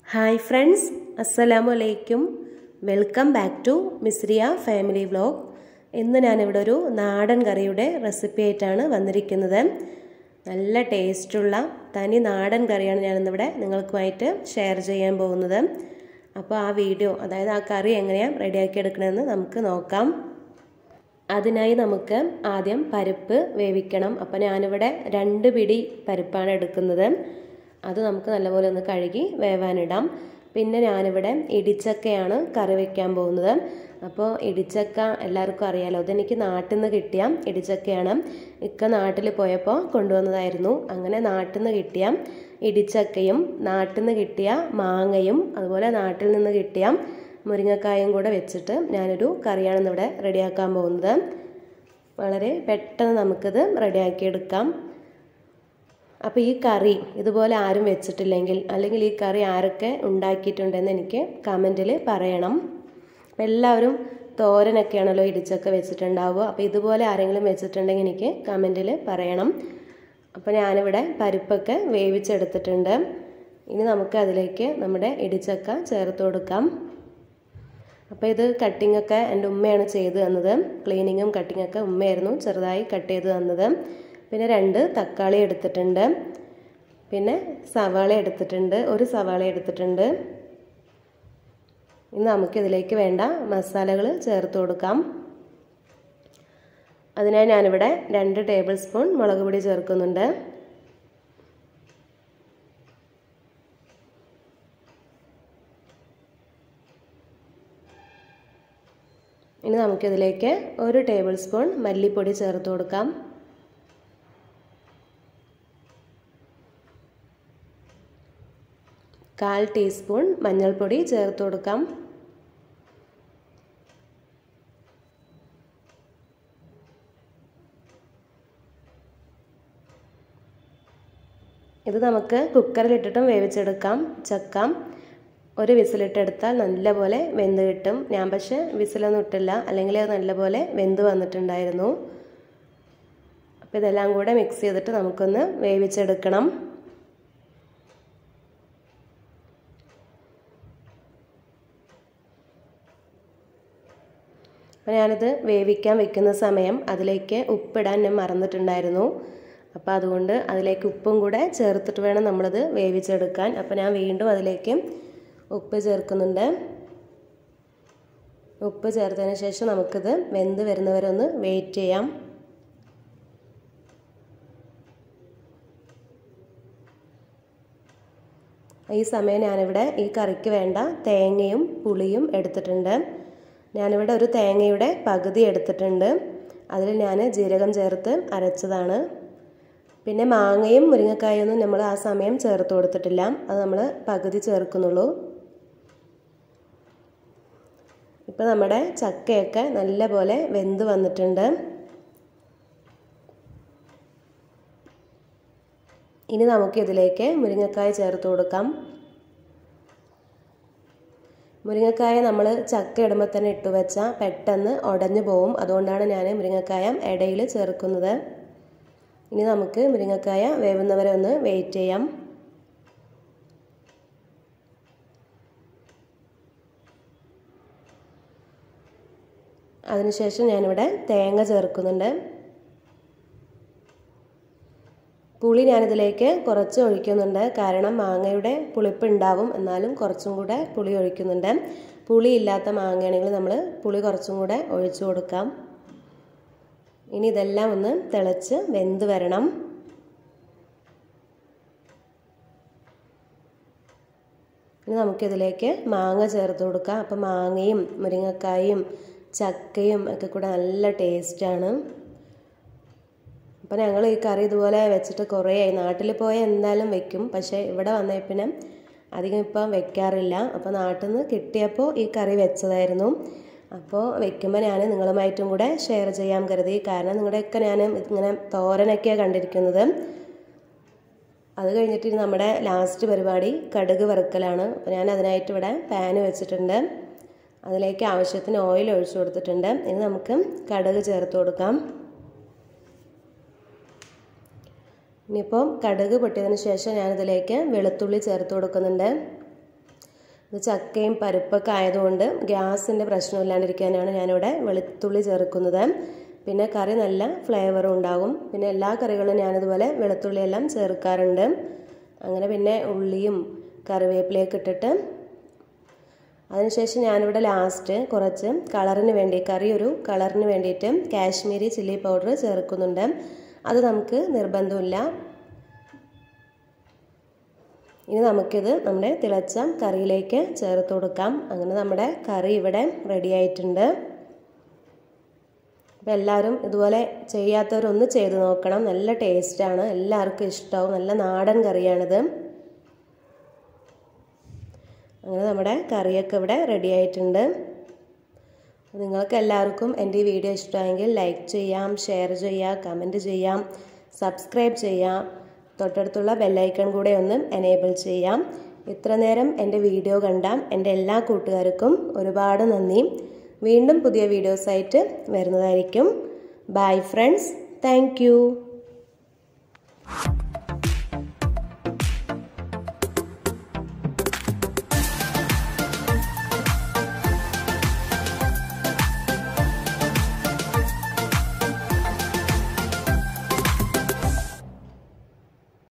hi friends അസ്സലാമു അലൈക്കും welcome back to Misriya family vlog ഇന്ന് ഞാനിവിടെ ഒരു നാടൻ കറിയുടെ റെസിപ്പി ആയിട്ടാണ് വന്നിരിക്കുന്നത് നല്ല ടേസ്റ്റുള്ള തനി നാടൻ കറിയാണ് ഞാനിന്നിവിടെ നിങ്ങൾക്കുമായിട്ട് ഷെയർ ചെയ്യാൻ പോകുന്നത് അപ്പോൾ ആ വീഡിയോ അതായത് ആ കറി എങ്ങനെയാണ് റെഡിയാക്കി എടുക്കണമെന്ന് നമുക്ക് നോക്കാം അതിനായി നമുക്ക് ആദ്യം പരിപ്പ് വേവിക്കണം അപ്പോൾ ഞാനിവിടെ രണ്ട് പിടി പരിപ്പാണ് എടുക്കുന്നത് അത് നമുക്ക് നല്ലപോലെ ഒന്ന് കഴുകി വേവാനിടാം പിന്നെ ഞാനിവിടെ ഇടിച്ചക്കയാണ് കറി വയ്ക്കാൻ പോകുന്നത് അപ്പോൾ ഇടിച്ചക്ക എല്ലാവർക്കും അറിയാലോ അതെനിക്ക് നാട്ടിൽ നിന്ന് കിട്ടിയ ഇടിച്ചക്കയാണ് ഇക്ക നാട്ടിൽ പോയപ്പോൾ കൊണ്ടുവന്നതായിരുന്നു അങ്ങനെ നാട്ടിൽ നിന്ന് കിട്ടിയ ഇടിച്ചക്കയും നാട്ടിൽ നിന്ന് കിട്ടിയ മാങ്ങയും അതുപോലെ നാട്ടിൽ നിന്ന് കിട്ടിയ മുരിങ്ങക്കായും കൂടെ വെച്ചിട്ട് ഞാനൊരു കറിയാണ് ഇവിടെ റെഡിയാക്കാൻ പോകുന്നത് വളരെ പെട്ടെന്ന് നമുക്കിത് റെഡിയാക്കിയെടുക്കാം അപ്പോൾ ഈ കറി ഇതുപോലെ ആരും വെച്ചിട്ടില്ലെങ്കിൽ അല്ലെങ്കിൽ ഈ കറി ആരൊക്കെ ഉണ്ടാക്കിയിട്ടുണ്ടെന്ന് എനിക്ക് കമൻറ്റിൽ പറയണം അപ്പോൾ എല്ലാവരും തോരനൊക്കെയാണല്ലോ ഇടിച്ചൊക്കെ വെച്ചിട്ടുണ്ടാവുക അപ്പോൾ ഇതുപോലെ ആരെങ്കിലും വെച്ചിട്ടുണ്ടെങ്കിൽ എനിക്ക് കമൻറ്റിൽ പറയണം അപ്പോൾ ഞാനിവിടെ പരിപ്പൊക്കെ വേവിച്ചെടുത്തിട്ടുണ്ട് ഇനി നമുക്ക് അതിലേക്ക് നമ്മുടെ ഇടിച്ചക്ക ചേർത്ത് കൊടുക്കാം അപ്പോൾ ഇത് കട്ടിങ്ങൊക്കെ എൻ്റെ ഉമ്മയാണ് ചെയ്തു തന്നത് ക്ലീനിങ്ങും കട്ടിങ്ങൊക്കെ ഉമ്മയായിരുന്നു ചെറുതായി കട്ട് ചെയ്ത് തന്നത് പിന്നെ രണ്ട് തക്കാളി എടുത്തിട്ടുണ്ട് പിന്നെ സവാള എടുത്തിട്ടുണ്ട് ഒരു സവാള എടുത്തിട്ടുണ്ട് ഇനി നമുക്കിതിലേക്ക് വേണ്ട മസാലകൾ ചേർത്ത് കൊടുക്കാം അതിനായി ഞാനിവിടെ രണ്ട് ടേബിൾ സ്പൂൺ മുളക് പൊടി ചേർക്കുന്നുണ്ട് ഇനി നമുക്കിതിലേക്ക് ഒരു ടേബിൾ സ്പൂൺ മല്ലിപ്പൊടി ചേർത്ത് കൊടുക്കാം കാൽ ടീസ്പൂൺ മഞ്ഞൾപ്പൊടി ചേർത്ത് കൊടുക്കാം ഇത് നമുക്ക് കുക്കറിലിട്ടിട്ടും വേവിച്ചെടുക്കാം ചക്കാം ഒരു വിസിലിട്ടെടുത്താൽ നല്ലപോലെ വെന്ത് കിട്ടും ഞാൻ പക്ഷെ വിസിലൊന്നും ഇട്ടില്ല അല്ലെങ്കിൽ അത് നല്ലപോലെ വെന്ത് വന്നിട്ടുണ്ടായിരുന്നു അപ്പോൾ ഇതെല്ലാം കൂടെ മിക്സ് ചെയ്തിട്ട് നമുക്കൊന്ന് വേവിച്ചെടുക്കണം അപ്പോൾ ഞാനിത് വേവിക്കാൻ വെക്കുന്ന സമയം അതിലേക്ക് ഉപ്പിടാൻ ഞാൻ മറന്നിട്ടുണ്ടായിരുന്നു അപ്പോൾ അതുകൊണ്ട് അതിലേക്ക് ഉപ്പും കൂടെ ചേർത്തിട്ട് വേണം നമ്മളത് വേവിച്ചെടുക്കാൻ അപ്പോൾ ഞാൻ വീണ്ടും അതിലേക്ക് ഉപ്പ് ചേർക്കുന്നുണ്ട് ഉപ്പ് ചേർത്തതിന് ശേഷം നമുക്കിത് വെന്ത് വരുന്നവരെ ഒന്ന് വെയിറ്റ് ചെയ്യാം ഈ സമയം ഞാനിവിടെ ഈ കറിക്ക് വേണ്ട തേങ്ങയും പുളിയും എടുത്തിട്ടുണ്ട് ഞാനിവിടെ ഒരു തേങ്ങയുടെ പകുതി എടുത്തിട്ടുണ്ട് അതിൽ ഞാൻ ജീരകം ചേർത്ത് അരച്ചതാണ് പിന്നെ മാങ്ങയും മുരിങ്ങക്കായൊന്നും നമ്മൾ ആ സമയം ചേർത്ത് കൊടുത്തിട്ടില്ല അത് നമ്മൾ പകുതി ചേർക്കുന്നുള്ളൂ ഇപ്പം നമ്മുടെ ചക്കയൊക്കെ നല്ല പോലെ വെന്ത് വന്നിട്ടുണ്ട് ഇനി നമുക്ക് ഇതിലേക്ക് മുരിങ്ങക്കായ ചേർത്ത് കൊടുക്കാം മുരിങ്ങക്കായ നമ്മൾ ചക്ക ഇടുമ്പോൾ തന്നെ ഇട്ട് വെച്ചാൽ പെട്ടെന്ന് ഉടഞ്ഞു പോവും അതുകൊണ്ടാണ് ഞാൻ മുരിങ്ങക്കായ ഇടയിൽ ചേർക്കുന്നത് ഇനി നമുക്ക് മുരിങ്ങക്കായ വേവുന്നവരെ ഒന്ന് വെയിറ്റ് ചെയ്യാം അതിനുശേഷം ഞാനിവിടെ തേങ്ങ ചേർക്കുന്നുണ്ട് പുളി ഞാനിതിലേക്ക് കുറച്ച് ഒഴിക്കുന്നുണ്ട് കാരണം മാങ്ങയുടെ പുളിപ്പ് ഉണ്ടാവും എന്നാലും കുറച്ചും കൂടെ പുളി ഒഴിക്കുന്നുണ്ട് പുളി ഇല്ലാത്ത മാങ്ങയാണെങ്കിൽ നമ്മൾ പുളി കുറച്ചും കൂടെ ഒഴിച്ചു കൊടുക്കാം ഇനി ഇതെല്ലാം ഒന്ന് തിളച്ച് വെന്ത് വരണം ഇനി നമുക്കിതിലേക്ക് മാങ്ങ ചേർത്ത് കൊടുക്കാം അപ്പം മാങ്ങയും മുരിങ്ങക്കായും ചക്കയും ഒക്കെ കൂടെ നല്ല ടേസ്റ്റാണ് അപ്പോൾ ഞങ്ങൾ ഈ കറി ഇതുപോലെ വെച്ചിട്ട് കുറേ ആയി നാട്ടിൽ പോയാൽ എന്തായാലും വെക്കും പക്ഷേ ഇവിടെ വന്ന പിന്നെ അധികം ഇപ്പം വെക്കാറില്ല അപ്പോൾ നാട്ടിൽ നിന്ന് കിട്ടിയപ്പോൾ ഈ കറി വെച്ചതായിരുന്നു അപ്പോൾ വെക്കുമ്പോൾ ഞാൻ നിങ്ങളുമായിട്ടും കൂടെ ഷെയർ ചെയ്യാൻ കരുതി കാരണം നിങ്ങളുടെയൊക്കെ ഞാൻ ഇങ്ങനെ തോരനൊക്കെയാണ് കണ്ടിരിക്കുന്നത് അത് കഴിഞ്ഞിട്ട് നമ്മുടെ ലാസ്റ്റ് പരിപാടി കടുക് വറുക്കലാണ് അപ്പോൾ ഞാൻ അതിനായിട്ട് ഇവിടെ പാന് വെച്ചിട്ടുണ്ട് അതിലേക്ക് ആവശ്യത്തിന് ഓയിൽ ഒഴിച്ചു കൊടുത്തിട്ടുണ്ട് ഇനി നമുക്ക് കടുക് ചേർത്ത് കൊടുക്കാം ഇനിയിപ്പം കടുക് പൊട്ടിയതിന് ശേഷം ഞാനിതിലേക്ക് വെളുത്തുള്ളി ചേർത്ത് കൊടുക്കുന്നുണ്ട് ഇത് ചക്കയും പരിപ്പൊക്കെ ആയതുകൊണ്ട് ഗ്യാസിൻ്റെ പ്രശ്നമില്ലാണ്ടിരിക്കാനാണ് ഞാനിവിടെ വെളുത്തുള്ളി ചേർക്കുന്നത് പിന്നെ കറി നല്ല ഫ്ലേവറും ഉണ്ടാകും പിന്നെ എല്ലാ കറികളും ഞാനിതുപോലെ വെളുത്തുള്ളി എല്ലാം ചേർക്കാറുണ്ട് അങ്ങനെ പിന്നെ ഉള്ളിയും കറിവേപ്പിലയൊക്കെ ഇട്ടിട്ട് അതിനുശേഷം ഞാനിവിടെ ലാസ്റ്റ് കുറച്ച് കളറിന് വേണ്ടി കറി ഒരു കളറിന് വേണ്ടിയിട്ട് കാശ്മീരി ചില്ലി പൗഡർ ചേർക്കുന്നുണ്ട് അത് നമുക്ക് നിർബന്ധമില്ല ഇനി നമുക്കിത് നമ്മുടെ തിളച്ച കറിയിലേക്ക് ചേർത്ത് കൊടുക്കാം അങ്ങനെ നമ്മുടെ കറി ഇവിടെ റെഡി ആയിട്ടുണ്ട് അപ്പോൾ എല്ലാവരും ഇതുപോലെ ചെയ്യാത്തവരൊന്ന് ചെയ്ത് നോക്കണം നല്ല ടേസ്റ്റാണ് എല്ലാവർക്കും ഇഷ്ടമാവും നല്ല നാടൻ കറിയാണിത് അങ്ങനെ നമ്മുടെ കറിയൊക്കെ ഇവിടെ റെഡി ആയിട്ടുണ്ട് നിങ്ങൾക്ക് എല്ലാവർക്കും എൻ്റെ ഈ വീഡിയോ ഇഷ്ടമായെങ്കിൽ ലൈക്ക് ചെയ്യാം ഷെയർ ചെയ്യാം കമൻറ്റ് ചെയ്യാം സബ്സ്ക്രൈബ് ചെയ്യാം തൊട്ടടുത്തുള്ള ബെല്ലൈക്കൺ കൂടെ ഒന്ന് എനേബിൾ ചെയ്യാം ഇത്ര നേരം എൻ്റെ വീഡിയോ കണ്ട എൻ്റെ എല്ലാ കൂട്ടുകാർക്കും ഒരുപാട് നന്ദി വീണ്ടും പുതിയ വീഡിയോസായിട്ട് വരുന്നതായിരിക്കും ബൈ ഫ്രണ്ട്സ് താങ്ക്